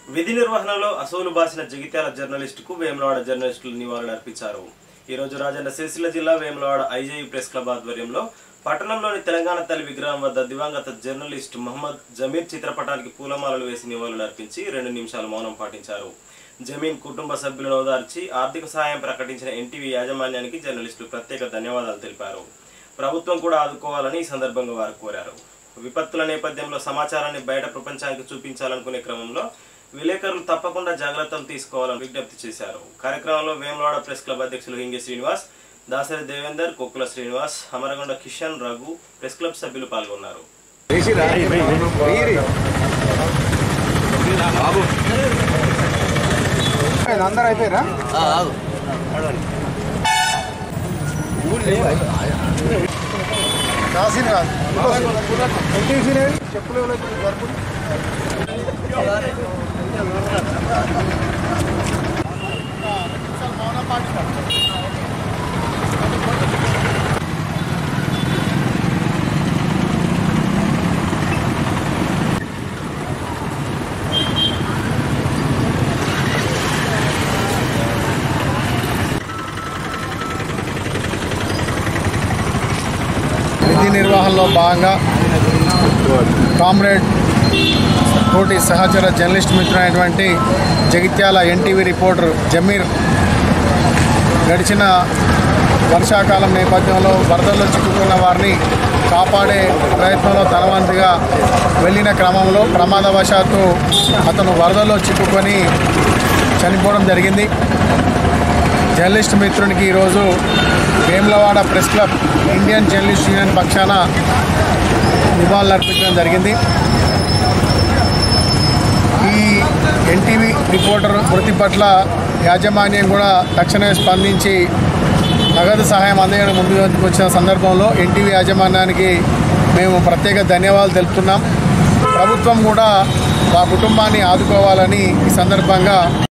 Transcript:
విధి నిర్వహణలో అసూలు బాసిన జగిత్యాల జర్నలిస్టుకు వేములవాడ జర్నలిస్టులు నివాళులు అర్పించారు ఈ రోజు రాజన్న సిరిసిల్ల జిల్లా వేములవాడ ఐజేయు ప్రెస్ క్లబ్ ఆధ్వర్యంలో పట్టణంలోని తెలంగాణ తల్లి విగ్రహం వద్ద దివంగత జర్నలిస్ట్ మహమ్మద్ జమీర్ చిత్రపటానికి పూలమాలలు వేసి నివాళులు అర్పించి రెండు నిమిషాలు మౌనం పాటించారు జమీన్ కుటుంబ సభ్యులను ఓదార్చి ఆర్థిక సహాయం ప్రకటించిన ఎన్టీవీ యాజమాన్యానికి జర్నలిస్టులు ప్రత్యేక ధన్యవాదాలు తెలిపారు ప్రభుత్వం కూడా ఆదుకోవాలని ఈ సందర్భంగా వారు కోరారు విపత్తుల నేపథ్యంలో సమాచారాన్ని బయట ప్రపంచానికి చూపించాలనుకునే క్రమంలో విలేకరులు తప్పకుండా జాగ్రత్తలు తీసుకోవాలని విజ్ఞప్తి చేశారు కార్యక్రమంలో వేములవాడ ప్రెస్ క్లబ్ అధ్యక్షులు హింగి శ్రీనివాస్ దాసరి దేవేందర్ కొక్కుల శ్రీనివాస్ అమరగొండ కిషన్ రఘు ప్రెస్ క్లబ్ సభ్యులు పాల్గొన్నారు అందరు అయిపోయారా రాసింది కాదు చెప్పులు ఎవరైతే వరకు విధి నిర్వహణలో భాగంగా కామ్రేడ్ తోటి సహచర జర్నలిస్ట్ మిత్రుడైనటువంటి జగిత్యాల ఎన్టీవీ రిపోర్టర్ జమీర్ గడిచిన వర్షాకాలం నేపథ్యంలో వరదల్లో చిక్కుకున్న వారిని కాపాడే ప్రయత్నంలో తలవంతిగా వెళ్ళిన క్రమంలో ప్రమాదవశాత్తు అతను వరదల్లో చిక్కుకొని చనిపోవడం జరిగింది జర్నలిస్ట్ మిత్రునికి ఈరోజు Vemulawada press club Indian journalist union పక్షాన నివాళులు అర్పించడం జరిగింది ఈ ఎన్టీవీ రిపోర్టర్ మృతి పట్ల యాజమాన్యం కూడా తక్షణమే స్పందించి నగదు సహాయం అందజేయడం ముందుకు వచ్చిన సందర్భంలో ఎన్టీవీ యాజమాన్యానికి మేము ప్రత్యేక ధన్యవాదాలు తెలుపుతున్నాం ప్రభుత్వం కూడా మా కుటుంబాన్ని ఆదుకోవాలని ఈ సందర్భంగా